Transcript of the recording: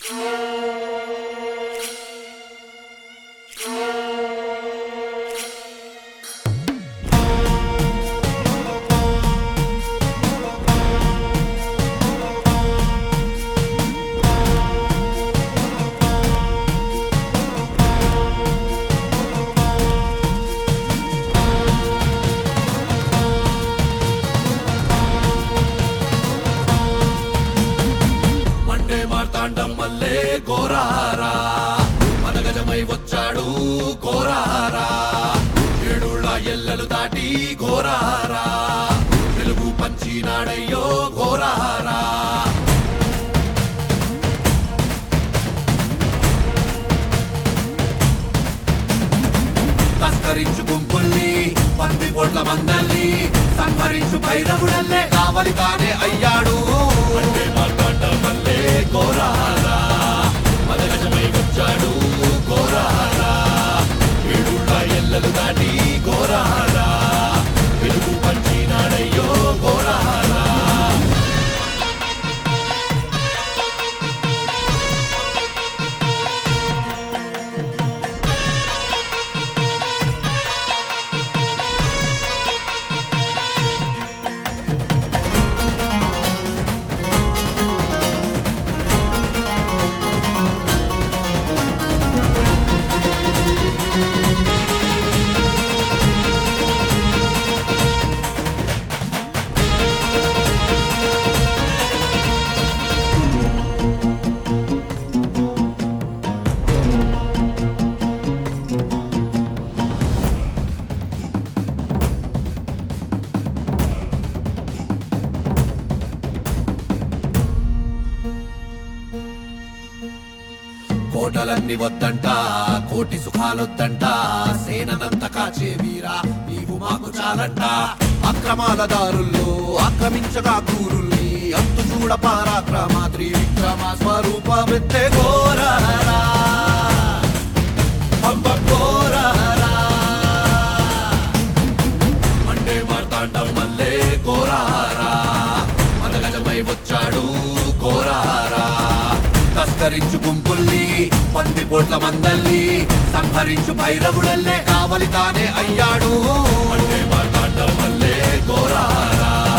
Monday మార్తాండం మల్లే కోరారా మన గజమై వచ్చాడు కోరారా ఏడుళ్ళ ఎల్లలు దాటి కోరారా తెలుగు పంచినాడయ్యో కోరారా తస్కరించు గుంపుల్ని పంది పొట్ల మందల్ని సంహరించు భైరవుడల్లే కావలి తానే అయ్యాడు అంటే మార్తాండ మల్లే కోరారా మదగజమై వచ్చాడు కోరారా ఏడుళ్ళ ఎల్లలు దాటి కోరారా వెలుగు పంచినాడయ్యో కోరారా కోటలన్నీ వద్దంట కోటి సుఖాలొద్దంట సేననంత కాచే వీరా నీవు మాకు చాలంట అక్రమాల దారుల్లో ఆక్రమించగా కూరుల్ని అంతు చూడ పరాక్రమ త్రివిక్రమ స్వరూపమెత్తే ఘోరరా పంప ఘోరరా మండే మార్తాండం మల్లే కోరారా మదగజమై వచ్చాడు కోరారా తస్కరించు గుంపుల్ని పంది పోట్ల మందల్ని సంహరించు భైరవుడల్లే కావలి తానే అయ్యాడు మండే మార్తాండం మల్లే కోరారా